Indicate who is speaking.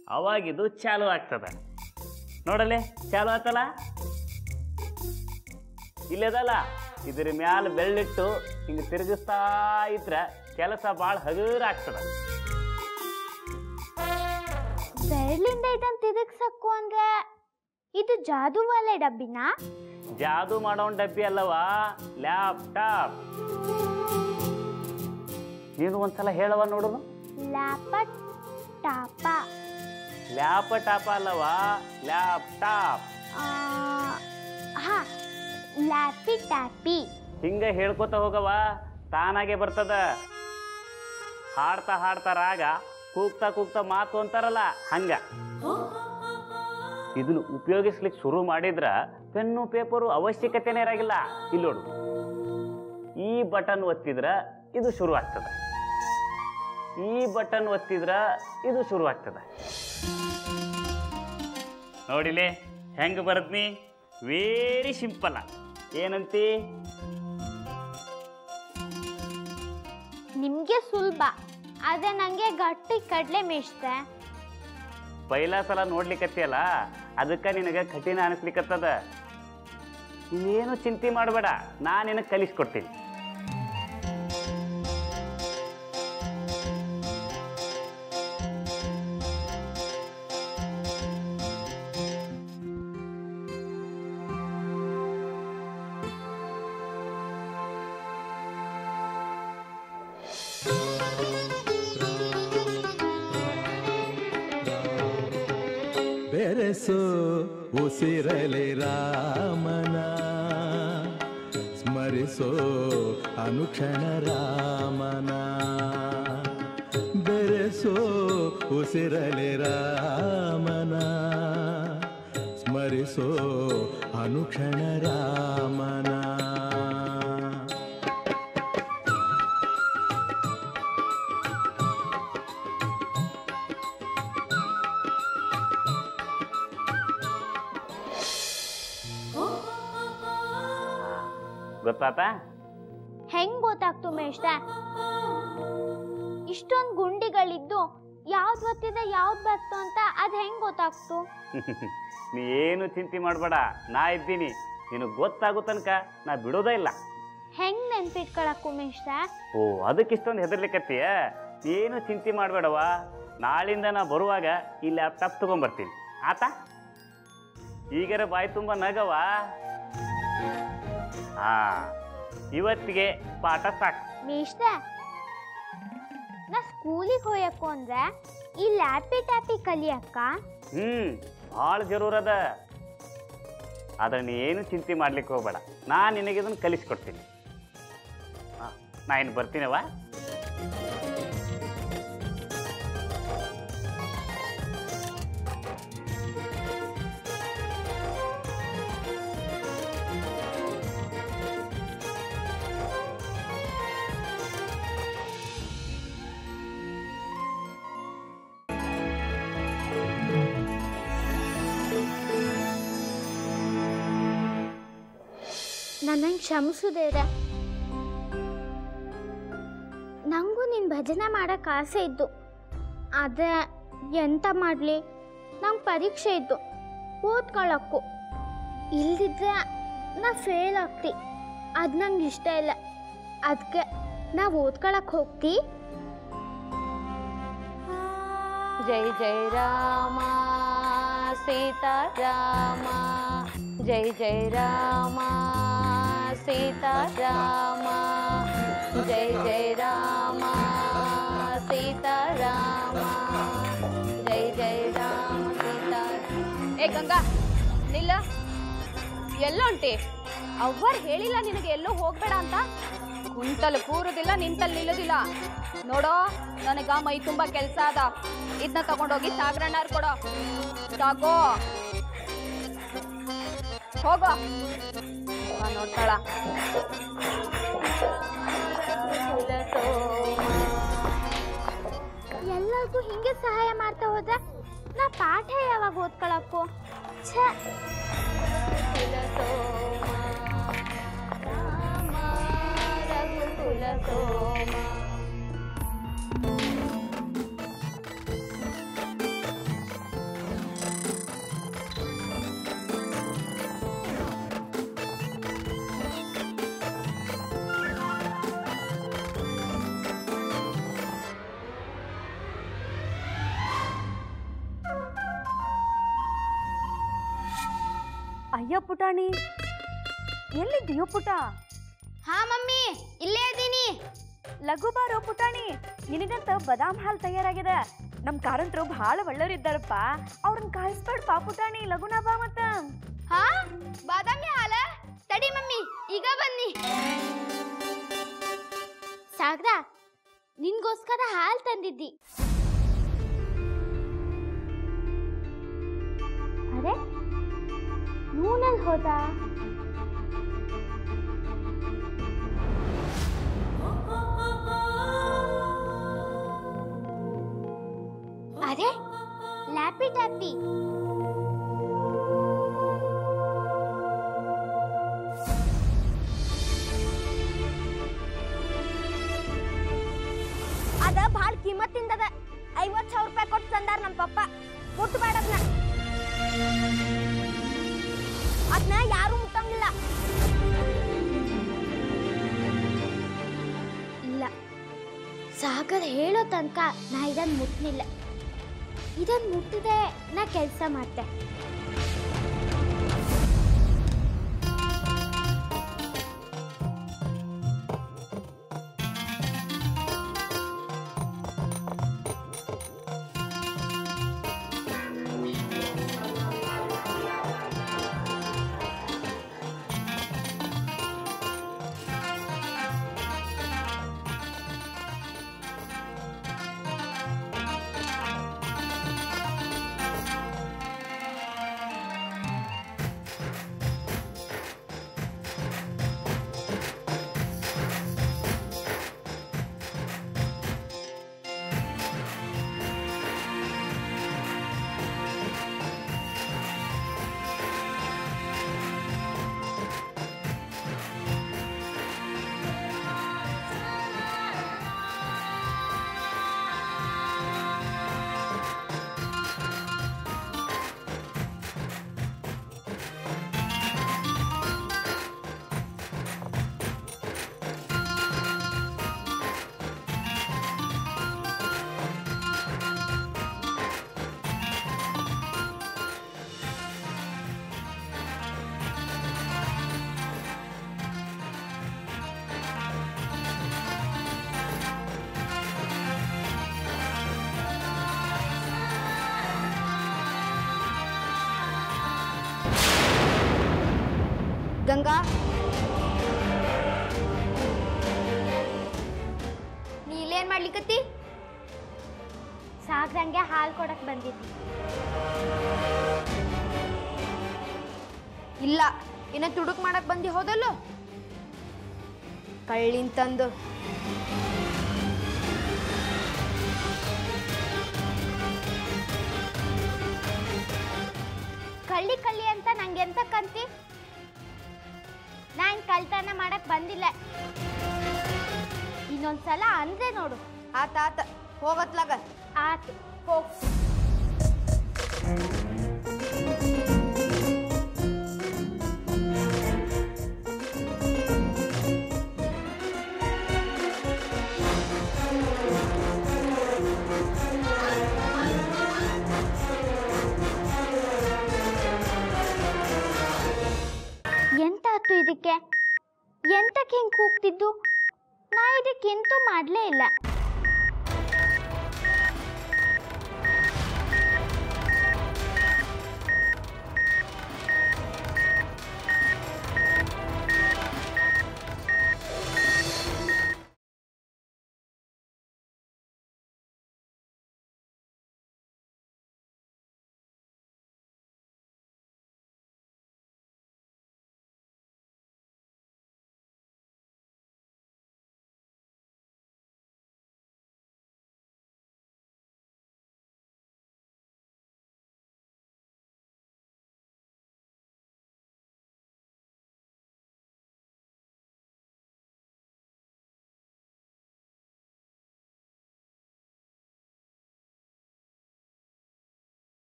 Speaker 1: ಅವಾಗಿದು ಚಾಲು ಆಗ್ತದ ನೋಡಲೆ ಚಾಲು ಆತಲ್ಲ ಇಲ್ಲದಲ್ಲ ಇದ್ರ ಮ್ಯಾಲ ಬೆಳ್ಳಿಟ್ಟು ಹಿಂಗೆ ತಿರುಗಿಸ್ತಾ ಇದ್ರ ಕೆಲಸ ಭಾಳ ಹಗುರ ಆಗ್ತದ
Speaker 2: ಬೆರಳಿಂದ ಇದನ್ನ ತಿರುಗ್ಸಕ್ಕು ಅಂದ್ರೆ ಇದು ಜಾದುವಾಲೆ ಡಬ್ಬಿನಾ
Speaker 1: ಜಾದು ಮಾಡೋನ್ ಡಬ್ಬಿ ಅಲ್ಲವಾ ಲ್ಯಾಪ್ಟಾಪ್ ನೀನು ಒಂದ್ಸಲ ಹೇಳವ ನೋಡುನು
Speaker 2: ಲ್ಯಾಪಟ್ ಟಾಪ
Speaker 1: ಲ್ಯಾಪಟಾಪ ಅಲ್ಲವಾ ಲ್ಯಾಪ್ಟಾಪ್
Speaker 2: ಆ, ಹಾ ಲ್ಯಾಪಿ ಟ್ಯಾಪಿ
Speaker 1: ಹಿಂಗ ಹೇಳ್ಕೊತ ಹೋಗವ ತಾನಾಗೆ ಬರ್ತದ ಹಾಡ್ತಾ ಹಾಡ್ತಾ ರಾಗ ಕೂಗ್ತಾ ಕೂಗ್ತಾ ಮಾತು ಅಂತಾರಲ್ಲ ಹಂಗ ಇದನ್ನ ಉಪಯೋಗಿಸ್ಲಿಕ್ಕೆ ಶುರು ಮಾಡಿದ್ರ ಪೆನ್ನು ಪೇಪರು ಅವಶ್ಯಕತೆನೇ ಇರಾಗಿಲ್ಲ ಇಲ್ಲಿ ನೋಡು ಈ ಬಟನ್ ಒತ್ತಿದ್ರ ಇದು ಶುರು ಆಗ್ತದ ಈ ಬಟನ್ ಒತ್ತಿದ್ರ ಇದು ಶುರು ಆಗ್ತದ ನೋಡಿಲೆ ಹೆಂಗ ಬರತ್ನಿ ವೇರಿ ಸಿಂಪಲ್ ಏನಂತಿ
Speaker 2: ನಿಮ್ಗೆ ಸುಲಭ ಆದ್ರೆ ನಂಗೆ ಗಟ್ಟಿ ಕಡ್ಲೆ ಮೇಷ್ತೆ
Speaker 1: ಪೈಲಾ ಸಲ ನೋಡ್ಲಿಕ್ಕತ್ತಿಯಲ್ಲ ಅದಕ್ಕೆ ನಿನಗೆ ಕಠಿಣ ಅನಿಸ್ಲಿಕ್ಕತ್ತದ ಏನು ಚಿಂತೆ ಮಾಡಬೇಡ ನಾನು ನಿನಗೆ ಕಲಿಸ್ಕೊಡ್ತೀನಿ
Speaker 3: ಬೆರೆಸೋ ಉಸಿರಲೆ ರಾಮನ ಸ್ಮರಿಸೋ ಅನುಕ್ಷಣ ರಾಮನ ಬೆರೆಸೋ ಉಸಿರಲೆ ರಾಮನ ಸ್ಮರಿಸೋ ಅನುಕ್ಷಣ ರಾಮನ
Speaker 1: ಗೊತ್ತಾತಾ
Speaker 2: ಹೆಂಗ್ ಗೊತ್ತಾಗ್ತು ಮೇಷ್ತೆ ಇಷ್ಟೊಂದ್ ಗುಂಡಿಗಳಿದ್ದು ಯಾವ್ದು ಗೊತ್ತಿದೆ ಯಾವ್ದು ಬರ್ತು ಅಂತ ಅದ್ ಹೆಂಗ್ ಗೊತ್ತಾಗ್ತು
Speaker 1: ನೀ ಏನು ಚಿಂತೆ ಮಾಡಬೇಡ ನಾ ಇದ್ದೀನಿ ನಿನಗೆ ಗೊತ್ತಾಗೋ ತನಕ ನಾ ಬಿಡೋದೇ ಇಲ್ಲ
Speaker 2: ಹೆಂಗ್ ನೆನ್ಪಿಟ್ಕೊಳಕ್ಕು ಮೇಷ್ತೆ
Speaker 1: ಓ ಅದಕ್ಕೆ ಇಷ್ಟೊಂದು ಹೆದರ್ಲಿಕ್ಕತ್ತೀಯ ಏನು ಚಿಂತೆ ಮಾಡಬೇಡವ ನಾಳಿಂದ ನಾ ಬರುವಾಗ ಈ ಲ್ಯಾಪ್ಟಾಪ್ ತಗೊಂಬರ್ತೀನಿ ಆತಾ ಈಗರ ಬಾಯಿ ತುಂಬ ನಗವ ಹಾ ಇವತ್ತಿಗೆ ಪಾಠ ಸಾಕು
Speaker 2: ಮೇಷ್ತೆ ನಾ ಸ್ಕೂಲಿಗೆ ಹೋಯಕ್ಕು ಅಂದ್ರೆ ಈ ಲ್ಯಾಪಿ ಟ್ಯಾಪಿ ಕಲಿಯಕ್ಕ
Speaker 1: ಹ್ಮ್ ಭಾಳ ಜರೂರದ ಆದ್ರೆ ನೀ ಏನು ಚಿಂತೆ ಮಾಡ್ಲಿಕ್ಕೆ ಹೋಗ್ಬೇಡ ನಾನು ನಿನಗೆ ಇದನ್ನು ಕಲಿಸ್ಕೊಡ್ತೀನಿ ಹಾ, ನಾ ಇನ್ನು ಬರ್ತೀನವ
Speaker 2: ನನ್ನಂಗೆ ಕ್ಷಮಿಸುದೇವ್ರೆ ನಂಗೂ ನಿನ್ನ ಭಜನೆ ಮಾಡಕ್ಕೆ ಆಸೆ ಇತ್ತು ಆದರೆ ಎಂತ ಮಾಡಲಿ ನಂಗೆ ಪರೀಕ್ಷೆ ಇತ್ತು ಓದ್ಕೊಳ್ಳೋಕ್ಕೂ ಇಲ್ದಿದ್ರೆ ನಾ ಫೇಲ್ ಆಗ್ತಿ ಅದು ನಂಗೆ ಇಷ್ಟ ಇಲ್ಲ ಅದಕ್ಕೆ ನಾವು ಓದ್ಕೊಳಕ್ಕೆ ಹೋಗ್ತಿ
Speaker 4: ಜೈ ಜೈ ರಾಮ ಸೀತಾರಾಮ ಜೈ ಜೈ ರಾಮ ಸೀತಾರಾಮ ಜೈ ಜೈ ರಾಮ ಸೀತಾರಾಮ ಜೈ ಜೈ ರಾಮ ಸೀತಾ
Speaker 5: ಏ ಗಂಗಾ ನಿಲ್ಲ ಎಲ್ಲೊಂಟಿ ಅವ್ವರ್ ಹೇಳಿಲ್ಲ ನಿನಗೆ ಎಲ್ಲೂ ಹೋಗ್ಬೇಡ ಅಂತ ಕುಂತಲ್ ಕೂರುದಿಲ್ಲ ನಿಂತಲ್ ನಿಲ್ಲುದಿಲ್ಲ ನೋಡೋ ನನಗ ಮೈ ತುಂಬಾ ಕೆಲ್ಸ ಅದ ಇದನ್ನ ತಗೊಂಡೋಗಿ ಸಾಗರಣ್ಣಾರ್ ಕೊಡೋ ಸಾಕೋ ಹೋಗೋ ಆ, ನೋಡ್ತಾಳ
Speaker 2: ಎಲ್ಲರಿಗೂ ಹಿಂಗೆ ಸಹಾಯ ಮಾಡ್ತಾ ಹೋದ್ರೆ ನಾ ಪಾಠ ಯಾವಾಗ ಓದ್ಕೊಳಕ್ಕೂ ಛೇ
Speaker 5: ಅಯ್ಯೋ ಪುಟಾಣಿ ಎಲ್ಲಿದ್ದೀಯೋ ಪುಟ
Speaker 2: ಹಾ ಮಮ್ಮಿ ಇಲ್ಲೇ ಇದ್ದೀನಿ
Speaker 5: ಲಘು ಬಾರೋ ಪುಟಾಣಿ ನಿನಗಂತ ಬದಾಮ್ ಹಾಲು ತಯಾರಾಗಿದೆ ನಮ್ ಕಾರಂತರು ಬಹಳ ಒಳ್ಳೆಯವ್ರಿದ್ದಾರಪ್ಪ ಅವ್ರನ್ನ ಕಾಯಿಸ್ಬೇಡಪ್ಪ ಪುಟಾಣಿ ಲಘುನ ಬಾ ಮತ್ತ
Speaker 2: ಹಾ ಬಾದಾಮಿ ಹಾಲ ತಡಿ ಮಮ್ಮಿ ಈಗ ಬನ್ನಿ ಸಾಗ್ರ ನಿನ್ಗೋಸ್ಕರ ಹಾಲ್ ತಂದಿದ್ದಿ ಅರೆ ನೂನಲ್ಲಿ ಹೋದ ಅರೆ ಲ್ಯಾಪಿ ಟ್ಯಾಪಿ
Speaker 5: ಅದ ಭಾಳ ಕಿಮ್ಮತ್ತಿಂದದ ಐವತ್ತು ಸಾವಿರ ರೂಪಾಯಿ ಕೊಟ್ಟು ತಂದಾರ ನಮ್ಮ ಪಪ್ಪ ಮುಟ್ಬೇಡ ಅದನ್ನ ಅದನ್ನ ಯಾರು ಮುಟ್ಟಂಗಿಲ್ಲ
Speaker 2: ಇಲ್ಲ ಸಾಗರ್ ಹೇಳೋ ತನಕ ನಾ ಇದನ್ನ ಮುಟ್ನಿಲ್ಲ ಇದನ್ನ ಮುಟ್ಟಿದೆ ನಾ ಕೆಲಸ ಮಾಡ್ತೆ
Speaker 5: ಗಂಗಾ ನೀ ಇಲ್ಲೇನ್ ಮಾಡ್ಲಿಕತ್ತಿ
Speaker 2: ಸಾಗ್ರಂಗೆ ಹಾಲು ಕೊಡಕ್ ಬಂದಿದ್ದಿ
Speaker 5: ಇಲ್ಲ ಇನ್ನ ತುಡುಕ್ ಮಾಡಕ್ ಬಂದಿ ಹೋದಲ್ಲ ಕಳ್ಳಿನ್ ತಂದು
Speaker 2: ಕಳ್ಳಿ ಕಳ್ಳಿ ಅಂತ ನಂಗೆ ಎಂತ ಕಂತಿ ನಾನು ಕಳ್ತನ ಮಾಡಕ್ ಬಂದಿಲ್ಲ ಇನ್ನೊಂದ್ಸಲ ಅಂದ್ರೆ ನೋಡು
Speaker 5: ಆತ ಆತ ಹೋಗತ್ಲಾಗ
Speaker 2: ಆತು ಹೋಗ್ ಎಂತಾತು ಇದಕ್ಕೆ ಎಂತಕ್ಕೆ ಹಿಂಗೆ ಕೂಗ್ತಿದ್ದು ನಾ ಇದಕ್ಕೆ ಎಂತೂ ಮಾಡಲೇ ಇಲ್ಲ